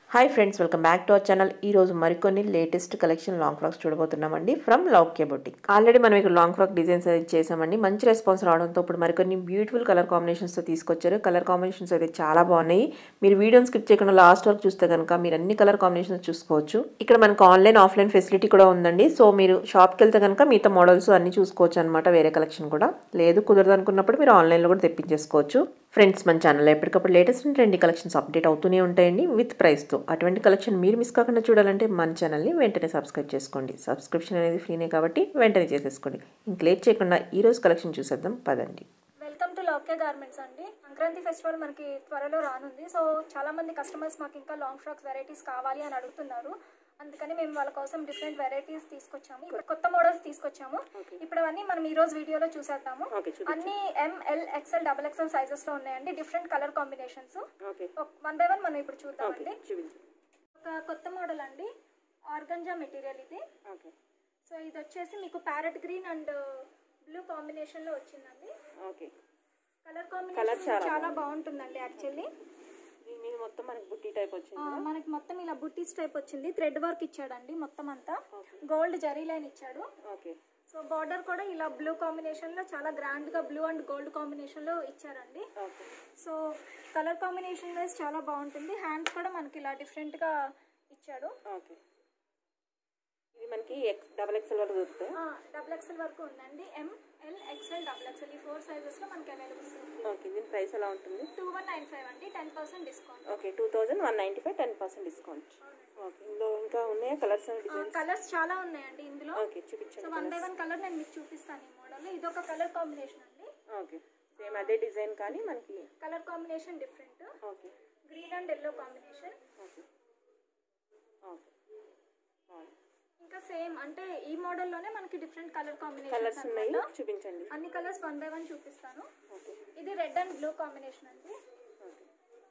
Hi friends welcome back to our channel ఈ రోజు మరికొన్ని లేటెస్ట్ కలెక్షన్ లాంగ్ ఫ్రాక్స్ చూడబోతున్నామండి ఫ్రమ్ లౌక్య బొటిక్ ఆల్రెడీ మనం ఇక్కడ లాంగ్ ఫ్రాక్ డిజైన్స్ అయితే చేసామండి మంచి రెస్పాన్స్ రావడంతో ఇప్పుడు మరికొన్ని బ్యూటిఫుల్ కలర్ కాంబినేషన్స్తో తీసుకొచ్చారు కలర్ కాంబినేషన్స్ అయితే చాలా బాగున్నాయి మీరు వీడియోని స్కిప్ చేయకుండా లాస్ట్ వరకు చూస్తే కనుక మీరు అన్ని కలర్ కాంబినేషన్స్ చూసుకోవచ్చు ఇక్కడ మనకు ఆన్లైన్ ఆఫ్లైన్ ఫెసిలిటీ కూడా ఉందండి సో మీరు షాప్కి వెళ్తే కనుక మిగతా మోడల్స్ అన్ని చూసుకోవచ్చు అనమాట వేరే కలెక్షన్ కూడా లేదు కుదరదు అనుకున్నప్పుడు మీరు ఆన్లైన్లో కూడా తెప్పించేసుకోవచ్చు ఫ్రెండ్స్ మన ఛానల్లో ఎప్పటికప్పుడు లేటెస్ట్ ట్రెండీ కలెక్షన్స్ అప్డేట్ అవుతూనే ఉంటాయండి విత్ ప్రైస్తో అటువంటి కలెక్షన్ మీరు మిస్ కాకుండా చూడాలంటే మన ఛానల్ని వెంటనే సబ్స్క్రైబ్ చేసుకోండి సబ్స్క్రిప్షన్ అనేది ఫ్రీనే కాబట్టి వెంటనే చేసేసుకోండి ఇంక లేట్ చేయకుండా ఈ రోజు కలెక్షన్ చూసేద్దాం పదండి వెల్కమ్ టు లాకే గార్మెంట్స్ అండి సంక్రాంతి ఫెస్టివల్ మనకి త్వరలో రానుంది సో చాలా మంది కస్టమర్స్ మాకు ఇంకా లాంగ్ ఫ్రాక్స్ వెరైటీస్ కావాలి అని అడుగుతున్నారు అందుకని మేము వాళ్ళ కోసం డిఫరెంట్ వెరైటీస్ తీసుకొచ్చాము ఇప్పుడు కొత్త మోడల్స్ తీసుకొచ్చాము ఇప్పుడు అవన్నీ మనం ఈ రోజు వీడియోలో చూసేద్దాము ఓకే అన్ని M L XL double XL sizes లో ఉన్నాయండి different colour combinations okay one by one మనం ఇప్పుడు చూద్దామండి చూపించు ఒక కొత్త మోడల్ అండి ఆర్గంజా మెటీరియల్ ఇది ఓకే సో ఇది వచ్చేసి మీకు parrot green and blue combination లో వచ్చిందండి ఓకే కలర్ కాంబినేషన్ చాలా బాగుంటుందండి యాక్చువల్లీ దీని మీద మొత్తం మనకి బుట్టి టైప్ వచ్చింది మనకి మొత్తం ఇలా బుట్టీస్ టైప్ వచ్చింది థ్రెడ్ వర్క్ ఇచ్చాడండి మొత్తం అంతా గోల్డ్ జరీ లైన్ ఇచ్చాడు ఓకే సో బార్డర్ కూడా ఇలా బ్లూ కాంబినేషన్ లో చాలా గ్రాండ్ గా బ్లూ అండ్ గోల్డ్ కాంబినేషన్ లో ఇచ్చారండి okay so colour combination wise చాలా బాగుంటుంది హ్యాండ్స్ కూడా మనకి ఇలా డిఫరెంట్ గా ఇచ్చాడు ఓకే ఇది మనకి ఎక్స్ డబల్ ఎక్స్ఎల్ వరకు దొరుకుతాయి డబుల్ ఎక్స్ఎల్ వరకు ఉందండి M L XL double XL ఈ ఫోర్ సైజెస్ లో మనకి అవైలబుల్ ఉంది ఓకే దీని ప్రైస్ ఎలా ఉంటుంది టూ వన్ నైన్ ఫైవ్ అండి ten percent discount okay two thousand one ninety five ten percent discount okay ఇందులో ఇంకా ఉన్నాయా కలర్స్ అండ్ డిజైన్స్ కలర్స్ చాలా ఉన్నాయండి ఇందులో ఓకే సో చూపించండి వన్ బై వన్ కలర్ నేను మీకు చూపిస్తాను ఈ మోడల్ ఇది ఒక కలర్ కాంబినేషన్ అండి ఓకే సేమ్ అదే డిజైన్ కానీ మనకి colour combination different okay green and yellow combination okay okay బాగుంది ఇంకా సేమ్ అంటే ఈ మోడల్లోనే మనకి డిఫరెంట్ కలర్ కలర్స్ కాంబినేషన్స్ ఉన్నాయి అన్నమాట చూపించండి అన్ని కలర్స్ వన్ బై వన్ చూపిస్తాను ఓకే ఇది రెడ్ అండ్ బ్లూ కాంబినేషన్ అండి ఓకే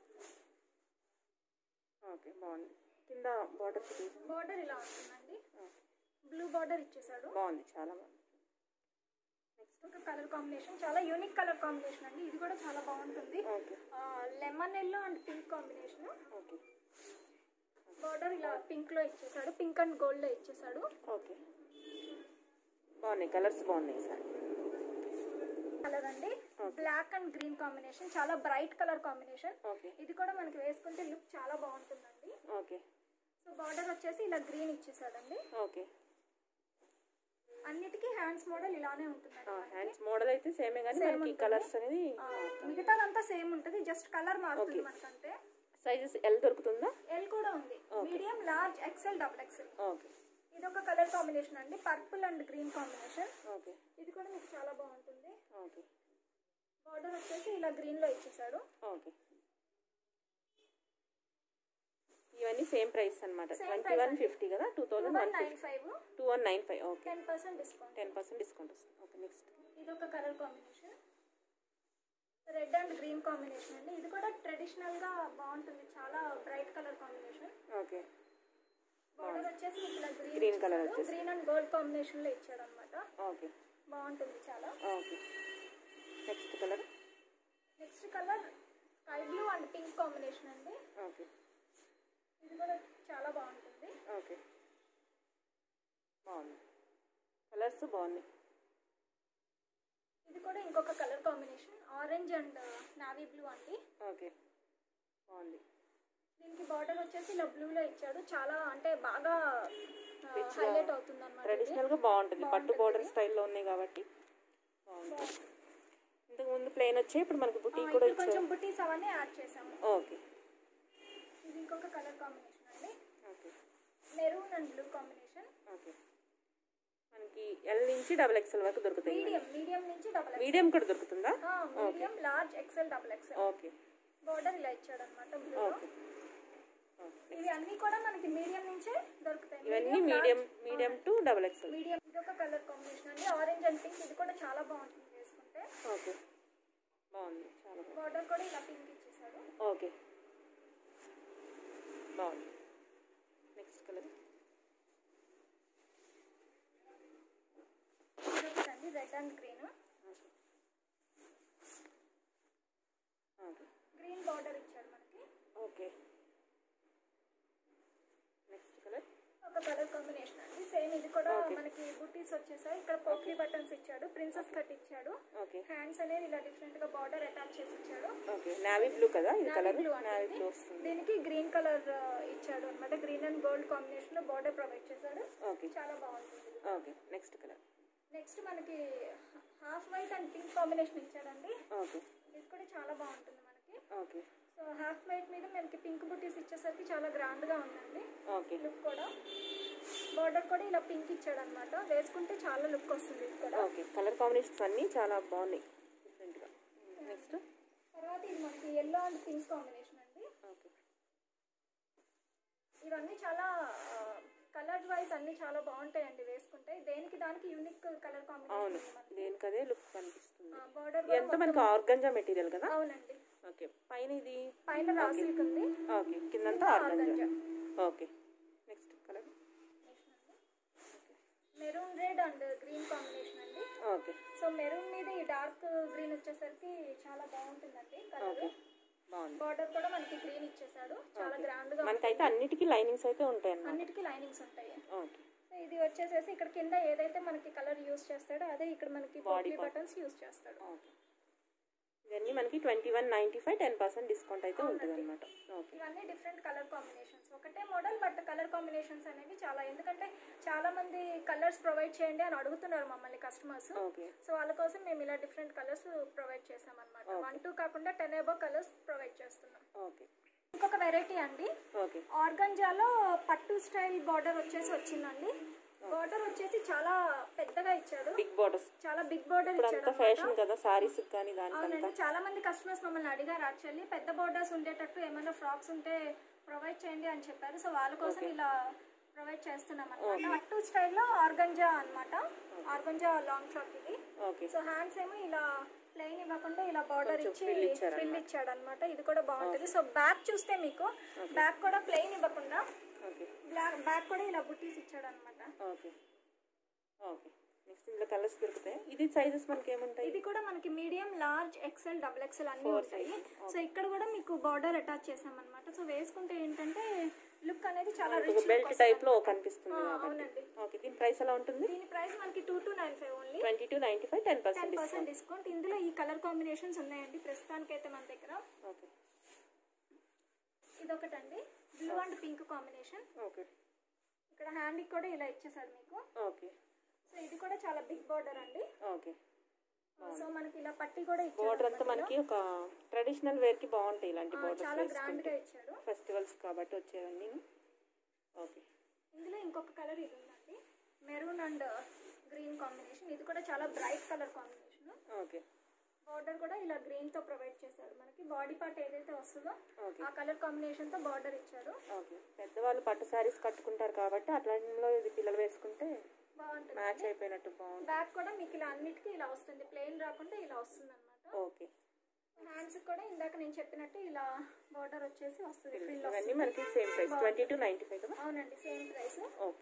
ఓకే బాగుంది కింద బార్డర్ చూపించండి బార్డర్ ఇలా ఉంటుందండి ఓకే బ్లూ బార్డర్ ఇచ్చేసాడు బాగుంది చాలా బాగుంది నెక్స్ట్ ఒక కలర్ కాంబినేషన్ చాలా యూనిక్ కలర్ కాంబినేషన్ అండి ఇది కూడా చాలా బాగుంటుంది okay lemon yellow and pink combination okay border ఇలా పింక్ లో ఇచ్చేసాడు పింక్ అండ్ గోల్డ్ లో ఇచ్చేసాడు ఓకే బాగున్నాయి కలర్స్ బాగున్నాయి సార్ కలర్ అండి బ్లాక్ అండ్ గ్రీన్ కాంబినేషన్ చాలా బ్రైట్ కలర్ కాంబినేషన్ ఓకే ఇది కూడా మనకి వేసుకుంటే లుక్ చాలా బాగుంటుందండి ఓకే సో బార్డర్ వచ్చేసి ఇలా గ్రీన్ ఇచ్చేసాడండి ఓకే అన్నిటికీ హ్యాండ్స్ మోడల్ ఇలానే ఉంటుందండి హ్యాండ్స్ మోడల్ అయితే సేమే కానీ Same మనకి ఉంటుంది. కలర్స్ అనేది ఆ, మిగతాదంతా సేమ్ ఉంటుంది జస్ట్ కలర్ మారుతుంది మనకంటే సైజెస్ ఎల్ దొరుకుతుందా ఎల్ కూడా ఉంది medium large XL double XL okay ఇది ఒక కలర్ కాంబినేషన్ అండి purple and green combination okay ఇది కూడా మీకు చాలా బాగుంటుంది ఓకే బార్డర్ వచ్చేసి ఇలా గ్రీన్ లో ఇచ్చేసాడు ఓకే ఇవన్నీ సేమ్ ప్రైస్ అనమాట Same ట్వంటీ price వన్ అండి. ఫిఫ్టీ కదా two two thousand one one nine five two one nine five okay ten percent discount ten percent discount వస్తుంది ఓకే నెక్స్ట్ ఇది ఒక colour combination red and green combination అండి ఇది కూడా traditional గా బాగుంటుంది చాలా bright colour combination okay border వచ్చేసి మీకు ఇలా గ్రీన్ Green colour వచ్చేసి. గ్రీన్ అండ్ గోల్డ్ కాంబినేషన్ లో ఇచ్చాడు అనమాట ఓకే బాగుంటుంది చాలా okay next colour next colour sky blue and pink combination అండి ఓకే ఇది కూడా చాలా బాగుంటుంది ఓకే బాగుంది కలర్స్ బాగున్నాయి ఇది కూడా ఇంకొక colour combination orange and navy blue అండి ఓకే బాగుంది దీనికి బార్డర్ వచ్చేసి ఇలా బ్లూ లో ఇచ్చాడు చాలా అంటే బాగా హైలైట్ అవుతుంది అనమాట ట్రెడిషనల్గా బాగుంటుంది పట్టు బార్డర్ స్టైల్లో ఉన్నాయి కాబట్టి బాగుంటుంది ఇంతకు ముందు ప్లెయిన్ వచ్చాయి ఇప్పుడు మనకి బుటీ కూడా ఇప్పుడు ఇచ్చారు కొంచెం బుటీస్ అవన్నీ యాడ్ చేసాము ఓకే ఇది ఇంకొక కలర్ కాంబినేషన్ అండి okay maroon and blue combination okay మనకి ఎల్ నుంచి డబుల్ ఎక్స్ఎల్ వరకు దొరుకుతాయి మీడియం మీడియం నుంచి డబల్ మీడియం కూడా దొరుకుతుందా medium large XL double XL okay border ఇలా ఇచ్చాడు అనమాట బ్లూ ఓకే ఓకే ఇవి అన్ని కూడా మనకి మీడియం నుంచే దొరుకుతాయి ఇవన్నీ medium medium to double XL medium ఇది ఒక కలర్ కాంబినేషన్ అండి ఆరెంజ్ అండ్ పింక్ ఇది కూడా చాలా బాగుంటుంది వేసుకుంటే ఓకే బాగుంది చాలా బాగుంది బార్డర్ కూడా ఇలా పింక్ ఇచ్చేసాడు ఓకే బాగుంది నెక్స్ట్ కలర్ ఇది ఒకటండి red and green okay green border ఇచ్చాడు మనకి ఓకే ఇంకొక కలర్ కాంబినేషన్ అండి సేమ్ ఇది కూడా మనకి బుటీస్ వచ్చేసాయి ఇక్కడ పోక్లీ బటన్స్ ఇచ్చాడు ప్రిన్సెస్ కట్ ఇచ్చాడు ఓకే హ్యాండ్స్ అనేది ఇలా డిఫరెంట్ గా బార్డర్ అటాచ్ చేసి ఇచ్చాడు ఓకే నావీ బ్లూ కదా ఇది Navy కలర్ blue నావీ అండి బ్లూ ఇది. వస్తుంది దీనికి గ్రీన్ కలర్ ఇచ్చాడు అనమాట గ్రీన్ అండ్ గోల్డ్ కాంబినేషన్ లో బార్డర్ ప్రొవైడ్ చేశాడు ఓకే చాలా బాగుంటుంది ఓకే నెక్స్ట్ కలర్ నెక్స్ట్ మనకి half white and pink combination ఇచ్చాడండి ఓకే ఇది కూడా చాలా బాగుంటుంది మనకి ఓకే సో హాఫ్ వైట్ మీద మనకి పింక్ బుటీస్ ఇచ్చేసరికి చాలా గ్రాండ్ గా ఉందండి ఓకే లుక్ కూడా బార్డర్ కూడా ఇలా పింక్ ఇచ్చాడు అనమాట వేసుకుంటే చాలా లుక్ వస్తుంది ఇది కూడా ఓకే కలర్ కాంబినేషన్స్ అన్నీ చాలా బాగున్నాయి డిఫరెంట్గా నెక్స్ట్ తర్వాత ఇది మనకి ఎల్లో అండ్ పింక్ కాంబినేషన్ అండి ఓకే ఇవన్నీ చాలా కలర్ వైజ్ అన్ని చాలా బాగుంటాయండి వేసుకుంటే దేనికి దానికి యూనిక్ కలర్ అవును కాంబినేషన్ దేనికదే లుక్ కనిపిస్తుంది బార్డర్ ఎంత మనకి ఆర్గంజా మెటీరియల్ కదా అవునండి ఓకే పైన ఇది పైన రా సిల్క్ ఉంది ఓకే కిందంతా organza okay next colour maroon red and green combination అండి ఓకే సో మెరూన్ మీద ఈ డార్క్ గ్రీన్ వచ్చేసరికి చాలా బాగుంటుందండి కలర్ ఓకే బాగుంది బార్డర్ కూడా మనకి గ్రీన్ ఇచ్చేసాడు చాలా గ్రాండ్ గా మనకైతే అన్నిటికీ లైనింగ్స్ అయితే ఉంటాయి అన్నమాట అన్నిటికీ లైనింగ్స్ ఉంటాయి ఓకే సో ఇది వచ్చేసేసి ఇక్కడ కింద ఏదైతే మనకి కలర్ యూస్ చేస్తాడో అదే ఇక్కడ మనకి బాడీ బటన్స్ యూస్ చేస్తాడు ఓకే ఇవన్నీ మనకి twenty one ninety five ten percent discount అయితే ఉంటుంది అనమాట ఓకే ఇవన్నీ డిఫరెంట్ కలర్ కాంబినేషన్స్ ఒకటే మోడల్ బట్ కలర్ కాంబినేషన్స్ అనేవి చాలా ఎందుకంటే చాలా మంది కలర్స్ ప్రొవైడ్ చేయండి అని అడుగుతున్నారు మమ్మల్ని కస్టమర్స్ ఓకే సో వాళ్ళ కోసం మేము ఇలా డిఫరెంట్ కలర్స్ ప్రొవైడ్ చేసాం అనమాట వన్ టూ కాకుండా టెన్ ఎబో కలర్స్ ప్రొవైడ్ చేస్తున్నాం ఓకే ఇంకొక వెరైటీ అండి ఓకే ఆర్గంజాలో పట్టు స్టైల్ బార్డర్ వచ్చేసి వచ్చిందండి బార్డర్ వచ్చేసి చాలా పెద్దగా ఇచ్చాడు బిగ్ బార్డర్స్ చాలా బిగ్ బార్డర్ ఇప్పుడు ఇచ్చాడు అంతా ఫ్యాషన్ కదా సారీస్ కానీ దానికంతా అవునండి చాలా మంది కస్టమర్స్ మమ్మల్ని అడిగారు యాక్చువల్లీ పెద్ద బోర్డర్స్ ఉండేటట్టు ఏమైనా ఫ్రాక్స్ ఉంటే ప్రొవైడ్ చేయండి అని చెప్పారు సో వాళ్ళ కోసం ఇలా ప్రొవైడ్ చేస్తున్నాం అనమాట పట్టు స్టైల్లో ఆర్గంజా అన్నమాట ఆర్గంజా లాంగ్ ఫ్రాక్ ఇది ఓకే సో హ్యాండ్స్ ఏమో ఇలా ప్లెయిన్ ఇవ్వకుండా ఇలా బార్డర్ ఇచ్చి frill ఇచ్చారన్నమాట. ఫ్రిల్ ఇచ్చాడు అనమాట ఇది కూడా బాగుంటుంది సో బ్యాక్ చూస్తే మీకు బ్యాక్ కూడా ప్లెయిన్ ఇవ్వకుండా ఓకే బ్లాక్ బ్యాక్ కూడా ఇలా బుట్టీస్ ఇచ్చాడు అనమాట ఓకే ఓకే నెక్స్ట్ ఇందులో కలర్స్ దొరుకుతాయి ఇది సైజెస్ మనకి ఏముంటాయి ఇది కూడా మనకి medium large XL double XL అన్ని ఉంటాయి సో ఇక్కడ కూడా మీకు బార్డర్ అటాచ్ చేసామన్నమాట సో వేసుకుంటే ఏంటంటే లుక్ అనేది చాలా రిచ్ బెల్ట్ టైప్ లో కనిపిస్తుంది కాబట్టి అవునండి ఓకే దీని ప్రైస్ ఎలా ఉంటుంది దీని ప్రైస్ మనకి two two nine five only twenty two ninety five ten ten percent percent discount ఇందులో ఈ కలర్ కాంబినేషన్స్ ఉన్నాయండి ప్రస్తుతానికి అయితే మన దగ్గర ఓకే ఇదొకటండి blue and pink combination okay ఇక్కడ హ్యాండ్కి కూడా ఇలా ఇచ్చేసారు మీకు ఓకే సో ఇది కూడా చాలా బిగ్ బార్డర్ అండి ఓకే సో మనకి ఇలా పట్టి కూడా ఇచ్చారు బోర్డర్ అంతా మనకి ఒక ట్రెడిషనల్ వేర్ కి బాగుంటాయి ఇలాంటి చాలా బోర్డర్స్ గ్రాండ్ గా ఇచ్చాడు ఫెస్టివల్స్ కాబట్టి వచ్చేవన్నీ ఓకే ఇందులో ఇంకొక కలర్ ఇది ఉందండి మెరూన్ అండ్ గ్రీన్ కాంబినేషన్ ఇది కూడా చాలా bright colour combination okay border కూడా ఇలా గ్రీన్ తో ప్రొవైడ్ చేశాడు మనకి బాడీ పార్ట్ ఏదైతే వస్తుందో ఓకే ఆ కలర్ కాంబినేషన్ తో బార్డర్ ఇచ్చాడు ఓకే పెద్దవాళ్ళు పట్టు శారీస్ కట్టుకుంటారు కాబట్టి అట్లాంటిలో ఇది పిల్లలు వేసుకుంటే బాగుంటుంది మ్యాచ్ అయిపోయినట్టు బాగుంటుంది బ్యాక్ కూడా మీకు ఇలా అన్నిటికీ ఇలా వస్తుంది ప్లెయిన్ రాకుండా ఇలా వస్తుంది అనమాట ఓకే హ్యాండ్స్ కూడా ఇందాక నేను చెప్పినట్టు ఇలా బార్డర్ వచ్చేసి వస్తుంది ఫ్రిల్ ఇవన్నీ మనకి same price twenty two ninety five కదా అవునండి same price okay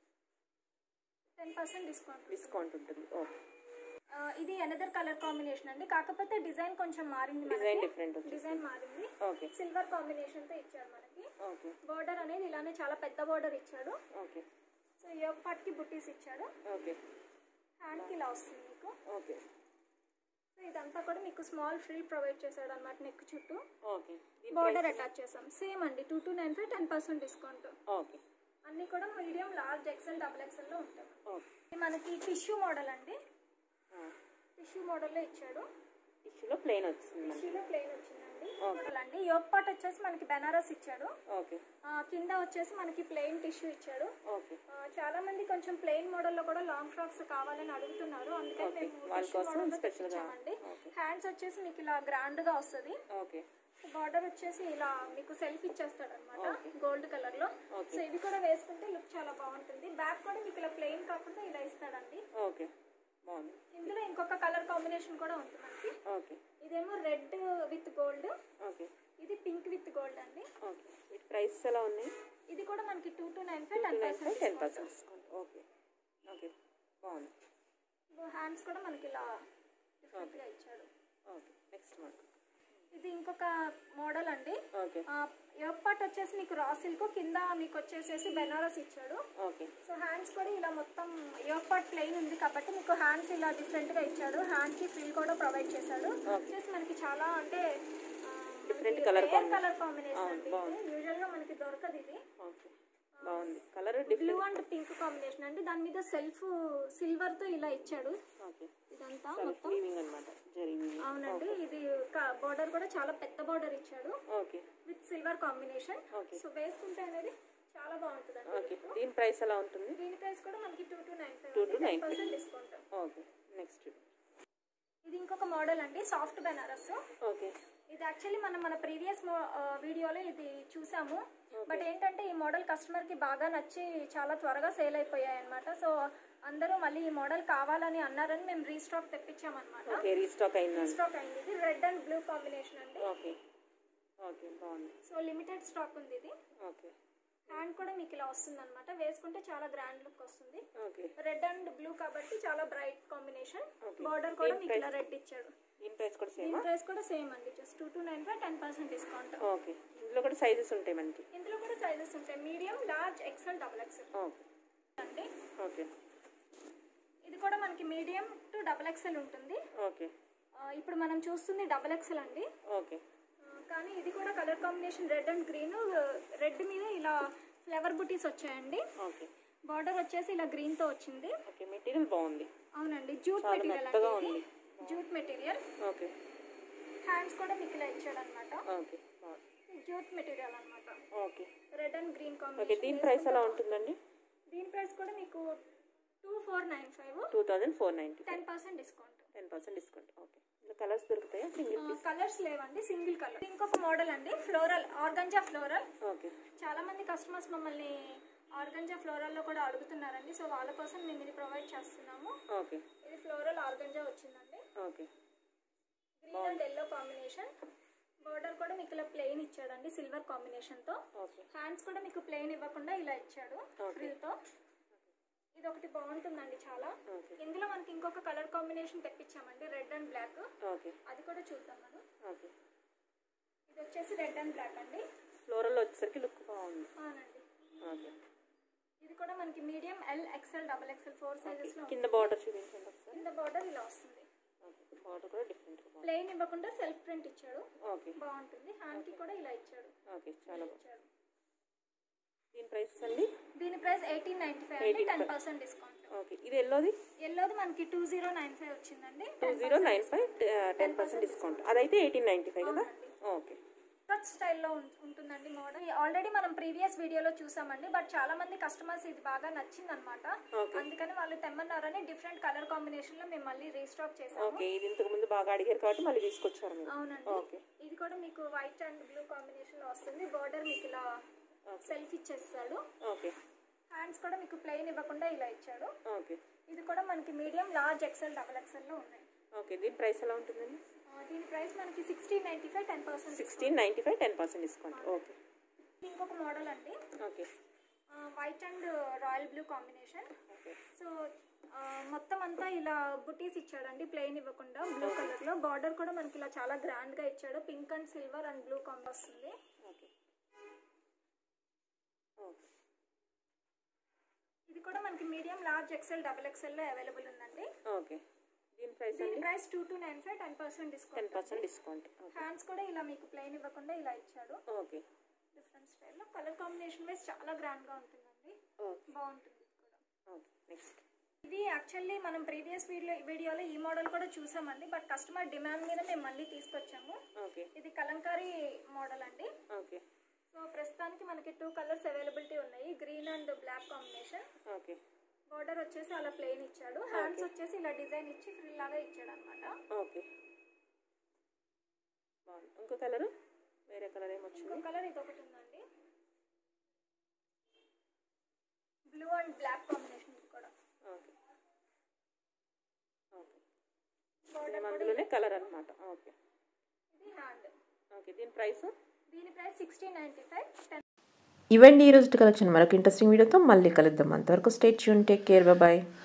ten percent discount discount ఉంటుంది ఓకే ఇది అనదర్ కలర్ కాంబినేషన్ అండి కాకపోతే డిజైన్ కొంచెం మారింది డిజైన్ మనకి డిఫరెంట్ వచ్చేసి డిజైన్ మారింది ఓకే సిల్వర్ కాంబినేషన్ తో ఇచ్చారు మనకి ఓకే బార్డర్ అనేది ఇలానే చాలా పెద్ద బార్డర్ ఇచ్చాడు ఓకే సో యోగ పాట్కి బుట్టీస్ ఇచ్చాడు ఓకే హ్యాండ్కి ఇలా వస్తుంది మీకు ఓకే సో ఇదంతా కూడా మీకు స్మాల్ ఫ్రిల్ ప్రొవైడ్ చేశాడు అనమాట నెక్ చుట్టూ ఓకే బార్డర్ అటాచ్ చేసాం సేమ్ అండి two two nine five ten percent discount okay అన్నీ కూడా మీడియం లార్జ్ ఎక్సెల్ డబుల్ ఎక్సెల్లో ఉంటాయి ఓకే ఇది మనకి టిష్యూ మోడల్ అండి టిష్యూ మోడల్లో ఇచ్చాడు టిష్యూలో ప్లెయిన్ వచ్చింది మనకి టిష్యూలో ప్లెయిన్ వచ్చిందండి మోడల్ అండి యోగ్ పాట్ వచ్చేసి మనకి బెనారస్ ఇచ్చాడు ఓకే ఆ, కింద వచ్చేసి మనకి ప్లెయిన్ టిష్యూ ఇచ్చాడు ఓకే ఆ, చాలా మంది కొంచెం ప్లెయిన్ మోడల్లో కూడా లాంగ్ ఫ్రాక్స్ కావాలని అడుగుతున్నారు అందుకని Okay. మేము వాళ్ళ టిష్యూ కోసం మోడల్లో special గా. తెప్పించామండి Okay. హ్యాండ్స్ వచ్చేసి మీకు ఇలా గ్రాండ్ గా వస్తుంది ఓకే బార్డర్ వచ్చేసి ఇలా మీకు సెల్ఫ్ ఇచ్చేస్తాడు అనమాట Okay. గోల్డ్ కలర్ లో Okay. సో ఇది కూడా వేసుకుంటే లుక్ చాలా బాగుంటుంది బ్యాక్ కూడా మీకు ఇలా ప్లెయిన్ కాకుండా ఇలా ఇస్తాడండి ఓకే బాగుంది ఇందులో ఇంకొక కలర్ కాంబినేషన్ కూడా ఉంటుంది మనకి ఓకే ఇదేమో రెడ్ విత్ గోల్డ్ ఓకే ఇది పింక్ విత్ గోల్డ్ అండి ఓకే వీటి ప్రైస్ ఎలా ఉన్నాయి ఇది కూడా మనకి two two nine five ten nine five ten percent percent discount okay okay బాగుంది హ్యాండ్స్ కూడా మనకి ఇలా డిఫరెంట్ గా ఇచ్చాడు ఓకే నెక్స్ట్ వన్ ఇది ఇంకొక మోడల్ అండి ఓకే యోగ్ పార్ట్ వచ్చేసి మీకు రా సిల్క్ కింద మీకు వచ్చేసేసి బెనారస్ ఇచ్చాడు ఓకే సో హ్యాండ్స్ కూడా ఇలా మొత్తం యోగ్ పార్ట్ ప్లెయిన్ ఉంది కాబట్టి మీకు హ్యాండ్స్ ఇలా డిఫరెంట్ గా ఇచ్చాడు హ్యాండ్ కి ఫిల్ కూడా ప్రొవైడ్ చేశాడు వచ్చేసి మనకి చాలా అంటే Different colour కలర్ కాంబినేషన్ అండి యూజువల్ గా మనకి దొరకదు ఇది ఓకే బాగుంది colour different blue and pink combination అండి దాని మీద సెల్ఫ్ సిల్వర్ తో ఇలా ఇచ్చాడు ఓకే ఇదంతా సెల్ఫ్ మొత్తం వీవింగ్ అనమాట జరీ వీవింగ్ అవునండి ఇది బార్డర్ కూడా చాలా పెద్ద బార్డర్ ఇచ్చాడు okay with silver combination Okay. So వేసుకుంటే అనేది చాలా బాగుంటుంది ఓకే దీని ప్రైస్ ఎలా ఉంటుంది దీని ప్రైస్ కూడా మనకి two two nine five 2 to ten 9.5. Percent discount okay next ఇది ఇంకొక మోడల్ అండి సాఫ్ట్ బెనారస్ ఓకే ఇది యాక్చువల్లీ మనం మన ప్రీవియస్ వీడియోలో ఇది చూసాము బట్ ఏంటంటే ఈ మోడల్ కస్టమర్ కి బాగా నచ్చి చాలా త్వరగా సేల్ అయిపోయాయి అనమాట సో అందరూ మళ్ళీ ఈ మోడల్ కావాలని అన్నారని మేము రీస్టాక్ తెప్పించామన్నమాట ఓకే రీస్టాక్ అయిందండి రీస్టాక్ అయింది ఇది రెడ్ అండ్ బ్లూ కాంబినేషన్ అండి ఓకే ఓకే బాగుంది సో లిమిటెడ్ స్టాక్ ఉంది ఇది ఓకే హ్యాండ్ కూడా మీకు ఇలా వస్తుంది అనమాట వేసుకుంటే చాలా గ్రాండ్ లుక్ వస్తుంది ఓకే రెడ్ అండ్ బ్లూ కాబట్టి చాలా బ్రైట్ కాంబినేషన్ Okay. బార్డర్ కూడా దీని మీకు ఇలా price? రెడ్ ఇచ్చాడు దీని ప్రైస్ కూడా సేమ్ దీని ప్రైస్ కూడా సేమ్ అండి just two two nine five ten percent discount okay ఇందులో కూడా సైజెస్ ఉంటాయి మనకి ఇందులో కూడా సైజెస్ ఉంటాయి medium large XL double XL okay అండి ఓకే ఇది కూడా మనకి మీడియం టు డబుల్ ఎక్సెల్ ఉంటుంది ఓకే ఆ, ఇప్పుడు మనం చూస్తుంది డబుల్ ఎక్సెల్ అండి ఓకే ఆ, కానీ ఇది కూడా colour combination red and green red మీద ఇలా ఫ్లవర్ బుటీస్ వచ్చాయండి ఓకే బార్డర్ వచ్చేసి ఇలా గ్రీన్ తో వచ్చింది ఓకే మెటీరియల్ బాగుంది అవునండి జూట్ చాలా మెటీరియల్ మెత్తగా అండి ఉంది. ఇది. జూట్ మెటీరియల్ ఓకే హ్యాండ్స్ కూడా మీకు ఇలా ఇచ్చాడు అనమాట ఓకే బాగుంది జూట్ మెటీరియల్ అన్నమాట okay red and green okay combination దీని ప్రైస్ ఎలా ఉంటుందండి దీని ప్రైస్ కూడా మీకు two four nine five two thousand four ninety ten percent discount ten percent discount okay ఇందులో కలర్స్ దొరుకుతాయా సింగిల్ పీస్ కలర్స్ లేవండి సింగిల్ కలర్ ఇంకొక మోడల్ అండి ఫ్లోరల్ ఆర్గంజా ఫ్లోరల్ ఓకే చాలా మంది కస్టమర్స్ మమ్మల్ని ఆర్గంజా ఫ్లోరల్లో కూడా అడుగుతున్నారండి సో వాళ్ళ కోసం మేము ఇది ప్రొవైడ్ చేస్తున్నాము ఓకే ఇది ఫ్లోరల్ ఆర్గంజా వచ్చిందండి okay green and yellow combination border కూడా మీకు ఇలా ప్లెయిన్ ఇచ్చాడండి సిల్వర్ కాంబినేషన్తో ఓకే హ్యాండ్స్ కూడా మీకు ప్లెయిన్ ఇవ్వకుండా ఇలా ఇచ్చాడు Okay. ఫ్రిల్తో ఇది ఒకటి బాగుంటుందండి చాలా ఓకే ఇందులో మనకి ఇంకొక కలర్ కాంబినేషన్ తెప్పించామండి రెడ్ అండ్ బ్లాక్ ఓకే అది కూడా చూద్దాం మనం ఓకే ఇది వచ్చేసి రెడ్ అండ్ బ్లాక్ అండి ఫ్లోరల్ వచ్చేసరికి లుక్ బాగుంది అవునండి ఓకే ఇది కూడా మనకి medium L XL double XL four sizes లో కింద బార్డర్ చూపించండి ఒకసారి కింద బార్డర్ ఇలా వస్తుంది ఓకే బార్డర్ కూడా డిఫరెంట్ ప్లెయిన్ ఇవ్వకుండా సెల్ఫ్ ప్రింట్ ఇచ్చాడు ఓకే బాగుంటుంది హ్యాండ్ కి కూడా ఇలా ఇచ్చాడు ఓకే చాలా బాగుంది ఇచ్చాడు దీని ప్రైస్ అండి దీని ప్రైస్ ఎయిటీన్ నైన్టీ ఫైవ్ అండి టెన్ పర్సెంట్ డిస్కౌంట్ ఓకే ఇది ఎల్లోది ఎల్లోది మనకి టూ జీరో నైన్ ఫైవ్ వచ్చిందండి two zero nine five ten percent discount అదైతే ఎయిటీన్ నైంటీ ఫైవ్ కదా ఓకే కట్ స్టైల్లో ఉం- ఉంటుందండి మోడల్ ఆల్రెడీ మనం ప్రీవియస్ వీడియోలో చూసామండి బట్ చాలా మంది కస్టమర్స్ ఇది బాగా నచ్చింది అనమాట Okay. అందుకని వాళ్ళు తెమ్మన్నారని డిఫరెంట్ కలర్ కాంబినేషన్ లో మేము మళ్ళీ రీస్టాక్ చేసాము ఓకే ఇది ఇంతకు ముందు బాగా అడిగారు కాబట్టి మళ్ళీ తీసుకొచ్చారు మీరు అవునండి ఓకే ఇది కూడా మీకు వైట్ అండ్ బ్లూ కాంబినేషన్ లో వస్తుంది బార్డర్ మీకు ఇలా సెల్ఫ్ ఇచ్చేస్తాడు ఓకే హ్యాండ్స్ కూడా మీకు ప్లెయిన్ ఇవ్వకుండా ఇలా ఇచ్చాడు ఓకే ఇది కూడా మనకి medium large XL double XL లో ఉన్నాయి ఓకే దీని ప్రైస్ ఎలా ఉంటుందండి ఆ, దీని ప్రైస్ మనకి sixteen ninety five ten percent sixteen ninety five ten percent discount okay ఇంకొక మోడల్ అండి okay white and royal blue combination okay so ఆ, మొత్తం అంతా ఇలా బుటీస్ ఇచ్చాడండి ప్లెయిన్ ఇవ్వకుండా బ్లూ కలర్ లో బార్డర్ కూడా మనకి ఇలా చాలా గ్రాండ్ గా ఇచ్చాడు pink and silver and blue combo వస్తుంది ఓకే ఓకే ఇది కూడా మనకి medium large XL double XL లో అవైలబుల్ ఉందండి ఓకే దీని ప్రైస్ దీని అండి price two two nine five ten percent ten discount percent discount okay hands కూడా ఇలా మీకు ప్లెయిన్ ఇవ్వకుండా ఇలా ఇచ్చాడు ఓకే డిఫరెంట్ స్టైల్లో కలర్ కాంబినేషన్ వైస్ చాలా గ్రాండ్ గా ఉంటుందండి ఓకే బాగుంటుంది ఇది కూడా ఓకే నెక్స్ట్ ఇది యాక్చువల్లీ మనం ప్రీవియస్ వీడియో వీడియోలో ఈ మోడల్ కూడా చూసామండి బట్ కస్టమర్ డిమాండ్ మీద మేము మళ్ళీ తీసుకొచ్చాము ఓకే ఇది కలంకారీ మోడల్ అండి ఓకే సో ప్రస్తుతానికి మనకి టూ కలర్స్ అవైలబిలిటీ ఉన్నాయి green and black combination okay border వచ్చేసి అలా ప్లెయిన్ ఇచ్చాడు హ్యాండ్స్ వచ్చేసి ఇలా డిజైన్ ఇచ్చి ఫ్రిల్ లాగా ఇచ్చాడు అనమాట ఓకే బాగుంది ఇంకో కలరు వేరే కలర్ ఇంకో ఏమొచ్చింది కలర్ ఇది ఒకటి ఉందండి బ్లూ అండ్ బ్లాక్ కాంబినేషన్ ఇది కూడా ఓకే ఓకే బార్డర్ సేమ్ అందులోనే కలర్ అనమాట ఓకే ఇది హ్యాండ్ ఓకే దీని ప్రైస్ దీని price sixteen ninety five ten ఇవండి ఈరోజు కలెక్షన్ మరొక ఇంట్రెస్టింగ్ వీడియోతో మళ్ళీ కలుద్దాం అంతవరకు స్టేట్ యూన్ టేక్ కేర్ బాయ్